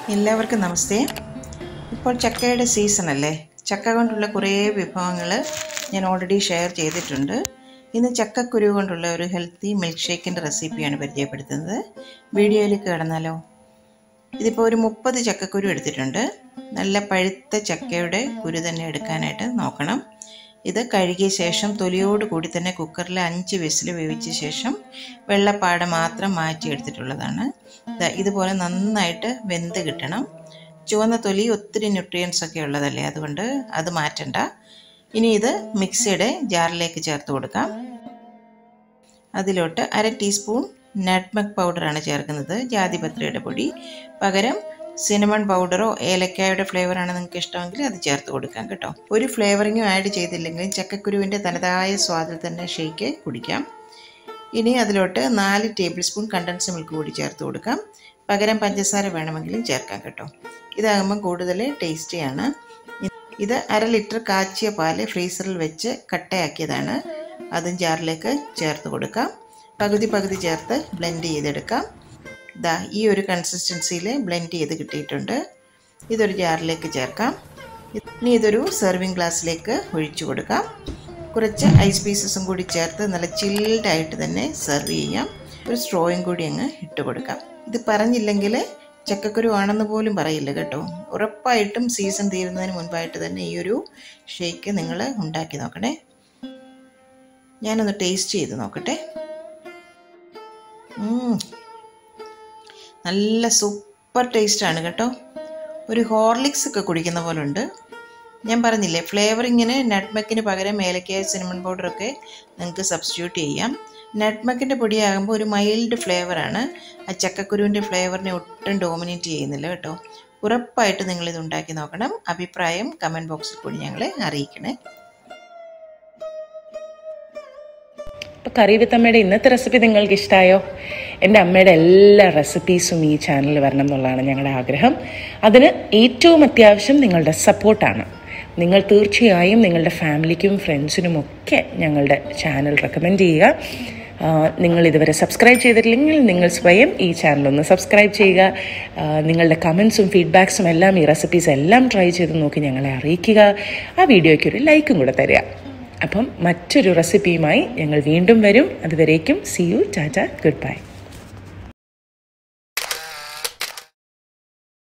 എല്ലാവർക്കും നമസ്തേ ഇപ്പോൾ ചക്കയുടെ സീസൺ അല്ലേ ചക്ക കൊണ്ടുള്ള കുറേ വിഭവങ്ങൾ ഞാൻ ഓൾറെഡി ഷെയർ ചെയ്തിട്ടുണ്ട് ഇന്ന് ചക്കക്കുരു കൊണ്ടുള്ള ഒരു ഹെൽത്തി മിൽക്ക് ഷേക്കിൻ്റെ റെസിപ്പിയാണ് പരിചയപ്പെടുത്തുന്നത് വീഡിയോയിലേക്ക് കിടന്നാലോ ഇതിപ്പോൾ ഒരു മുപ്പത് ചക്കക്കുരു എടുത്തിട്ടുണ്ട് നല്ല പഴുത്ത ചക്കയുടെ കുരു തന്നെ എടുക്കാനായിട്ട് നോക്കണം ഇത് കഴുകിയ ശേഷം തൊലിയോട് കൂടി തന്നെ കുക്കറിൽ അഞ്ച് വിസിൽ വേവിച്ച ശേഷം വെള്ളപ്പാട മാത്രം മാറ്റി എടുത്തിട്ടുള്ളതാണ് ദാ ഇതുപോലെ നന്നായിട്ട് വെന്ത് കിട്ടണം ചുവന്ന തൊലി ഒത്തിരി ന്യൂട്രിയൻസ് ഒക്കെ ഉള്ളതല്ലേ അതുകൊണ്ട് അത് മാറ്റണ്ട ഇനി ഇത് മിക്സിയുടെ ജാറിലേക്ക് ചേർത്ത് കൊടുക്കാം അതിലോട്ട് അര ടീസ്പൂൺ നട്ട്മക് പൗഡറാണ് ചേർക്കുന്നത് ജാതിപത്രിയുടെ പൊടി പകരം സിനമൺ പൗഡറോ ഏലക്കായുടെ ഫ്ലേവറാണ് നിങ്ങൾക്ക് ഇഷ്ടമെങ്കിൽ അത് ചേർത്ത് കൊടുക്കാം കേട്ടോ ഒരു ഫ്ലേവറിങ്ങും ആഡ് ചെയ്തില്ലെങ്കിലും ചക്കക്കുരുവിൻ്റെ തനതായ സ്വാദിൽ തന്നെ ഷേക്ക് കുടിക്കാം ഇനി അതിലോട്ട് നാല് ടേബിൾ സ്പൂൺ കണ്ടൻസ് മിൽക്ക് കൂടി ചേർത്ത് കൊടുക്കാം പകരം പഞ്ചസാര വേണമെങ്കിലും ചേർക്കാം കേട്ടോ ഇതാകുമ്പം കൂടുതൽ ടേസ്റ്റിയാണ് ഇത് അര ലിറ്റർ കാച്ചിയ പാല് ഫ്രീസറിൽ വെച്ച് കട്ടയാക്കിയതാണ് അതും ജാറിലേക്ക് ചേർത്ത് കൊടുക്കാം പകുതി പകുതി ചേർത്ത് ബ്ലെൻഡ് ചെയ്തെടുക്കാം ദാ ഈ ഒരു കൺസിസ്റ്റൻസിയിൽ ബ്ലെൻഡ് ചെയ്ത് കിട്ടിയിട്ടുണ്ട് ഇതൊരു ജാറിലേക്ക് ചേർക്കാം ഇനി ഇതൊരു സെർവിങ് ഗ്ലാസ്സിലേക്ക് ഒഴിച്ചു കൊടുക്കാം കുറച്ച് ഐസ് പീസസും കൂടി ചേർത്ത് നല്ല ചിൽഡ് ആയിട്ട് തന്നെ സെർവ് ചെയ്യാം ഒരു സ്ട്രോയും കൂടി അങ്ങ് ഇട്ട് കൊടുക്കാം ഇത് പറഞ്ഞില്ലെങ്കിൽ ചക്കക്കുരു ആണെന്ന് പോലും പറയില്ല കേട്ടോ ഉറപ്പായിട്ടും സീസൺ തീരുന്നതിന് മുൻപായിട്ട് തന്നെ ഈ ഒരു ഷേക്ക് നിങ്ങൾ ഉണ്ടാക്കി നോക്കണേ ഞാനൊന്ന് ടേസ്റ്റ് ചെയ്ത് നോക്കട്ടെ നല്ല സൂപ്പർ ടേസ്റ്റാണ് കേട്ടോ ഒരു ഹോർലിക്സ് ഒക്കെ കുടിക്കുന്ന പോലെ ഉണ്ട് ഞാൻ പറഞ്ഞില്ലേ ഫ്ലേവറിങ്ങിന് നട്ട്മക്കിന് പകരം ഏലക്കായ സിനമൺ പൗഡറൊക്കെ നിങ്ങൾക്ക് സബ്സ്റ്റിറ്റ്യൂട്ട് ചെയ്യാം നട്ട്മക്കിൻ്റെ പൊടിയാകുമ്പോൾ ഒരു മൈൽഡ് ഫ്ലേവറാണ് ആ ചക്കക്കുരുവിൻ്റെ ഫ്ലേവറിനെ ഒട്ടും ഡോമിനേറ്റ് ചെയ്യുന്നില്ല കേട്ടോ ഉറപ്പായിട്ട് നിങ്ങളിത് ഉണ്ടാക്കി നോക്കണം അഭിപ്രായം കമൻറ്റ് ബോക്സിൽ കൂടി ഞങ്ങളെ അറിയിക്കണേ അപ്പോൾ കറി വിത്തമ്മയുടെ ഇന്നത്തെ റെസിപ്പി നിങ്ങൾക്ക് ഇഷ്ടമായോ എൻ്റെ അമ്മയുടെ എല്ലാ റെസിപ്പീസും ഈ ചാനലിൽ വരണം എന്നുള്ളതാണ് ഞങ്ങളുടെ ആഗ്രഹം അതിന് ഏറ്റവും അത്യാവശ്യം നിങ്ങളുടെ സപ്പോർട്ടാണ് നിങ്ങൾ തീർച്ചയായും നിങ്ങളുടെ ഫാമിലിക്കും ഫ്രണ്ട്സിനും ഒക്കെ ഞങ്ങളുടെ ചാനൽ റെക്കമെൻഡ് ചെയ്യുക നിങ്ങൾ ഇതുവരെ സബ്സ്ക്രൈബ് ചെയ്തിട്ടില്ലെങ്കിൽ നിങ്ങൾ സ്വയം ഈ ചാനൽ ഒന്ന് സബ്സ്ക്രൈബ് ചെയ്യുക നിങ്ങളുടെ കമൻസും ഫീഡ്ബാക്സും എല്ലാം ഈ റെസിപ്പീസ് എല്ലാം ട്രൈ ചെയ്ത് നോക്കി ഞങ്ങളെ അറിയിക്കുക ആ വീഡിയോയ്ക്ക് ഒരു ലൈക്കും കൂടെ തരിക അപ്പം മറ്റൊരു റെസിപ്പിയുമായി ഞങ്ങൾ വീണ്ടും വരും അതുവരേക്കും see you tata good bye